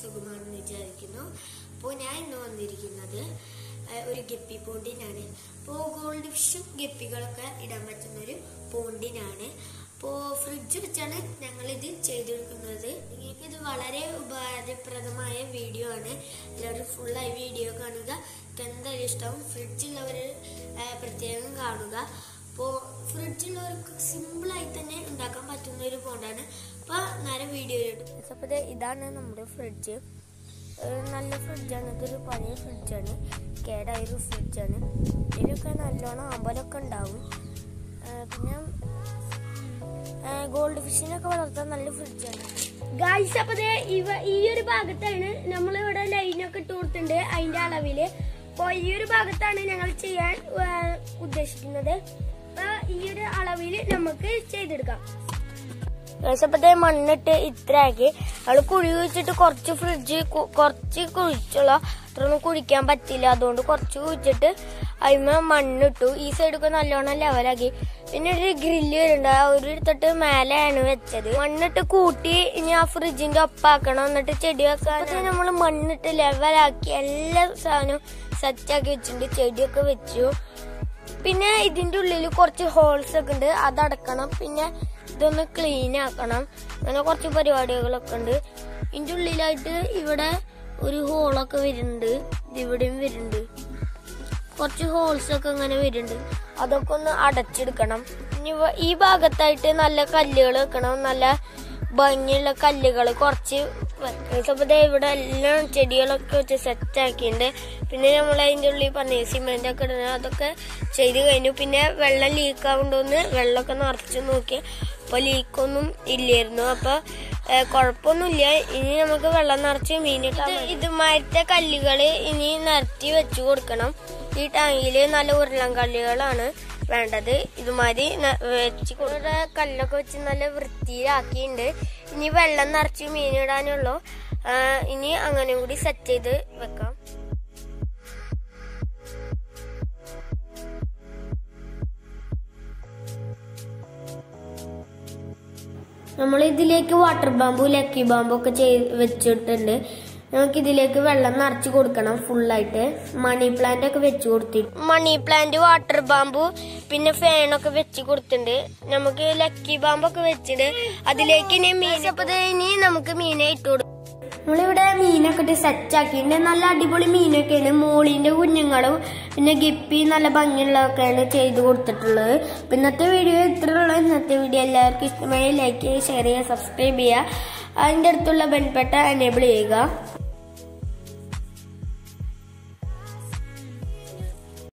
സുഖമാണെന്ന് വിചാരിക്കുന്നു അപ്പോൾ ഞാൻ ഇന്ന് വന്നിരിക്കുന്നത് ആ, ഒരു ഗപ്പി പോണ്ടിനാണ് അപ്പോൾ ഗോൾഡ് ഫിഷും ഗപ്പികളൊക്കെ ഇടാൻ പറ്റുന്ന ഒരു പോണ്ടിനാണ് അപ്പോൾ ഫ്രിഡ്ജ് വെച്ചാണ് ഞങ്ങൾ ഇത് ചെയ്തെടുക്കുന്നത് നിങ്ങൾക്ക് ഇത് വളരെ ഉപകാരപ്രദമായ വീഡിയോ ആണ് എല്ലാവരും ഫുള്ളായി വീഡിയോ കാണുക നിങ്ങൾക്ക് എന്തായാലും ഇഷ്ടം ഫ്രിഡ്ജുള്ളവർ പ്രത്യേകം കാണുക അപ്പോൾ ഫ്രിഡ്ജുള്ളവർക്ക് സിമ്പിളായി തന്നെ ഉണ്ടാക്കാൻ പറ്റുന്ന ഒരു പോണ്ടാണ് അപ്പോൾ നേരെ വീഡിയോ അപ്പോൾ ഇതാണ് നമ്മുടെ ഫ്രിഡ്ജ് ഏഹ് നല്ല ഫ്രിഡ്ജാണ് ഇതൊരു പഴയ ഫ്രിഡ്ജാണ് കേടായൊരു ഫ്രിഡ്ജാണ് ഇതിലൊക്കെ നല്ലോണം അമ്പലമൊക്കെ ഉണ്ടാവും ഏഹ് പിന്നെ ഏഹ് ഗോൾഡ് ഫിഷിനൊക്കെ വളർത്താൻ നല്ല ഫ്രിഡ്ജാണ് ഗായ്സ് അപ്പൊ ദേ ഇവ ഈ ഒരു ഭാഗത്താണ് നമ്മൾ ഇവിടെ ലൈനൊക്കെ ഇട്ട് കൊടുത്തിട്ടുണ്ട് അതിന്റെ അളവില് അപ്പൊ ഈ ഒരു ഭാഗത്താണ് ഞങ്ങൾ ചെയ്യാൻ ആ, ഉദ്ദേശിക്കുന്നത് അപ്പൊ ഈ ഒരു അളവില് നമുക്ക് ചെയ്തെടുക്കാം ഏകദേശപ്പത്തെ മണ്ണിട്ട് ഇത്രയാക്കി അവള് കുഴി കുഴിച്ചിട്ട് കുറച്ച് ഫ്രിഡ്ജ് കു- കുറച്ച് കുഴിച്ചുള്ള അത്രയൊന്നും കുഴിക്കാൻ പറ്റില്ല അതുകൊണ്ട് കുറച്ച് കുഴിച്ചിട്ട് അതിമ മണ്ണിട്ടു ഈ സൈഡൊക്കെ നല്ലോണം ലെവലാക്കി പിന്നെ ഒരു ഗ്രില്ല് വരുന്നുണ്ട് ആ ഒരു എടുത്തിട്ട് മേലെയാണ് വെച്ചത് മണ്ണിട്ട് കൂട്ടി ഇനി ആ ഫ്രിഡ്ജിന്റെ ഒപ്പാക്കണം എന്നിട്ട് ചെടി വെക്കാൻ നമ്മൾ മണ്ണിട്ട് ലെവലാക്കി എല്ലാ സാധനവും സെറ്റാക്കി വെച്ചിട്ടുണ്ട് ചെടിയൊക്കെ വെച്ചു പിന്നെ ഇതിന്റെ ഉള്ളിൽ കുറച്ച് ഹോൾസ് ഒക്കെ ഉണ്ട് അത് അടക്കണം പിന്നെ ഇതൊന്ന് ക്ലീൻ ആക്കണം അങ്ങനെ കുറച്ച് പരിപാടികളൊക്കെ ഉണ്ട് ഇതിന്റെ ഉള്ളിലായിട്ട് ഇവിടെ ഒരു ഹോളൊക്കെ വരുന്നുണ്ട് ഇത് ഇവിടെയും വരുന്നുണ്ട് കുറച്ച് ഹോൾസ് ഒക്കെ ഇങ്ങനെ വരുന്നുണ്ട് അതൊക്കെ ഒന്ന് അടച്ചെടുക്കണം ഇനി ഇവ- ഈ ഭാഗത്തായിട്ട് നല്ല കല്ലുകൾ വെക്കണം നല്ല ഭംഗിയുള്ള കല്ലുകൾ കുറച്ച് അപ്പൊ ദേ ഇവിടെ എല്ലാം ചെടികളൊക്കെ വെച്ച് സെറ്റ് ആക്കിയിട്ടുണ്ട് പിന്നെ നമ്മൾ അതിന്റെ ഉള്ളിൽ പറഞ്ഞ സിമെന്റ് ഒക്കെ ഇടുന്നത് അതൊക്കെ ചെയ്ത് കഴിഞ്ഞു പിന്നെ വെള്ളം ലീക്ക് ആവുണ്ടോന്ന് വെള്ളമൊക്കെ നിറച്ച് നോക്കി അപ്പൊ ലീക്കൊന്നും ഇല്ലായിരുന്നു അപ്പൊ ഏഹ്, കുഴപ്പമൊന്നുമില്ല ഇനി നമുക്ക് വെള്ളം നിറച്ച് മീനിട്ട് ഇതുമാരത്തെ കല്ലുകള് ഇനി നിരത്തി വെച്ചു കൊടുക്കണം ഈ ടാങ്കില് നല്ല ഉരുളൻ കല്ലുകളാണ് വേണ്ടത് ഇതുമാതിരി ന- വെച്ച് കൊടുത്ത കല്ലൊക്കെ വെച്ച് നല്ല വൃത്തിയിലാക്കിയിട്ടുണ്ട് ഇനി വെള്ളം നിറച്ച് മീനിടാനുള്ളൂ ആ, ഇനി അങ്ങനെ കൂടി സെറ്റ് ചെയ്ത് വെക്കാം നമ്മൾ ഇതിലേക്ക് വാട്ടർ ബാമ്പു ലക്കി ബാമ്പു ഒക്കെ ചെയ്ത് വെച്ചിട്ടുണ്ട് നമുക്ക് ഇതിലേക്ക് വെള്ളം നിറച്ച് കൊടുക്കണം ഫുള്ളായിട്ട് മണി പ്ലാന്റ് ഒക്കെ വെച്ച് കൊടുത്തിട്ട് മണി പ്ലാന്റ് വാട്ടർ ബാമ്പു പിന്നെ ഫാനൊക്കെ വെച്ച് കൊടുത്തിട്ടുണ്ട് നമുക്ക് ലക്കി ബാമ്പൊക്കെ വെച്ചിട്ട് അതിലേക്ക് ഇനി മീൻ അപ്പൊ ദേ ഇനി നമുക്ക് മീനെ ഇട്ട് കൊടുക്കും നമ്മളിവിടെ മീനൊക്കെ ഇട്ട് സെറ്റ് ആക്കിയിട്ടുണ്ട് നല്ല അടിപൊളി മീനൊക്കെയാണ് മോളിന്റെ കുഞ്ഞുങ്ങളും പിന്നെ ഗപ്പി നല്ല ഭംഗിയുള്ളതൊക്കെയാണ് ചെയ്ത് കൊടുത്തിട്ടുള്ളത് അപ്പൊ ഇന്നത്തെ വീഡിയോ ഇത്രയുള്ള ഇന്നത്തെ വീഡിയോ എല്ലാവർക്കും ഇഷ്ടമായി ലൈക്ക് ചെയ്യുക ഷെയർ ചെയ്യുക സബ്സ്ക്രൈബ് ചെയ്യുക അതിന്റെ അടുത്തുള്ള ബെൽബട്ട എനേബിൾ ചെയ്യുക